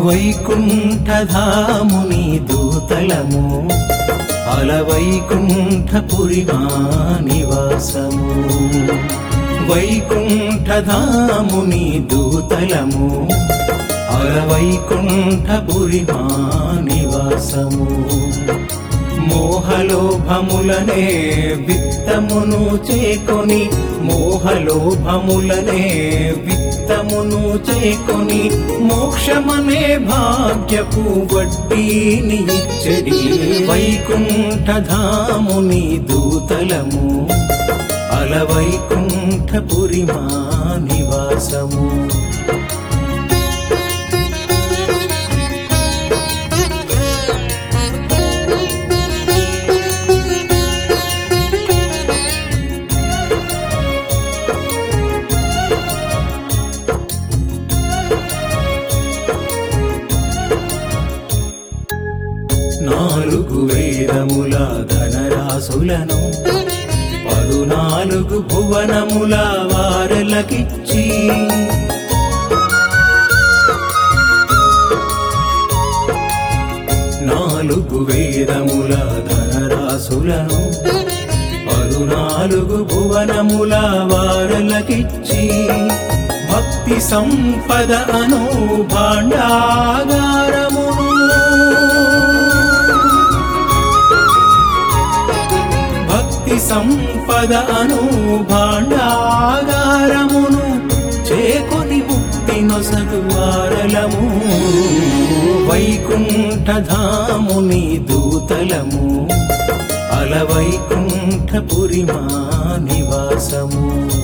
వైకుంఠధాముని దూతలము అలవైకుంఠపురి మా నివాసము వైకుంఠధాముని దూతలము అలవైకుంఠపురి మా నివాసము మోహలోభములనే విత్తమును చేకొని మోహలోభములనే విత్తమును చేకొని మోక్షమనే భాగ్యపు వడ్డీని ఇచ్చడి వైకుంఠధాముని దూతలము అలవైకుంఠపురి మా నివాసము నాలుగు వేదముల ధనరాశులను పదునాలుగు భువనముల వారలకిచ్చి నాలుగు వేదముల ధనరాశులను పదునాలుగు భువనముల వారలకిచ్చి భక్తి సంపద అను భాండాగారమును భక్తి సంపద అను భాండాగారమును చేకొని ముక్తి నొసగు వారలము వైకుంఠధాముని దూతలము అలవైకుంఠపురి మా నివాసము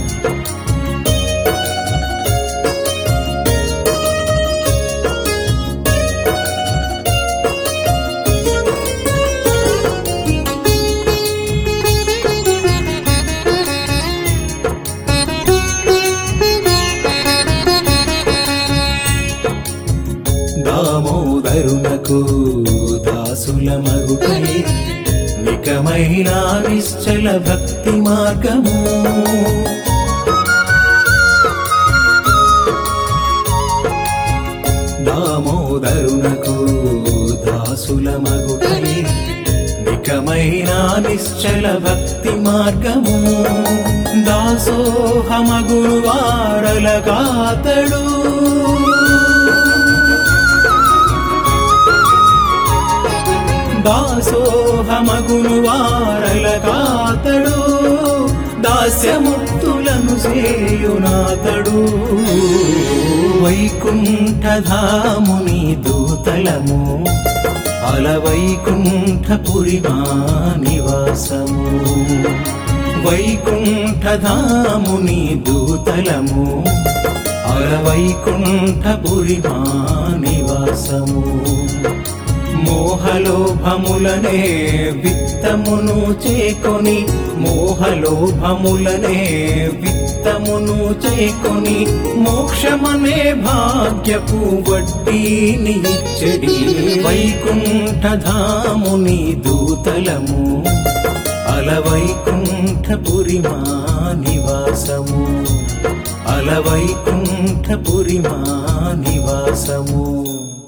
దామోదరునకు దాసుల మగుకై నికమైన నిశ్చల భక్తి మార్గము దామోదరునకు దాసుల మగుకై నికమైన నిశ్చల భక్తి మార్గము దాసోహమగురు వారలగాతడు దాసోహమగును వారలగాతడు దాస్యముక్తులను సేయునాతడు వైకుంఠధాముని దూతలము అలవైకుంఠపురి మా నివాసము వైకుంఠధాముని దూతలము అలవైకుంఠపురి మా నివాసము మోహలోభములనే విత్తమును చేకొని మోహలోభములనే విత్తమును చేకొని మోక్షమనే భాగ్యపు వడ్డీని ఇచ్చడి వైకుంఠధాముని దూతలము అలవైకుంఠపురి మా నివాసము అలవైకుంఠపురి మా నివాసము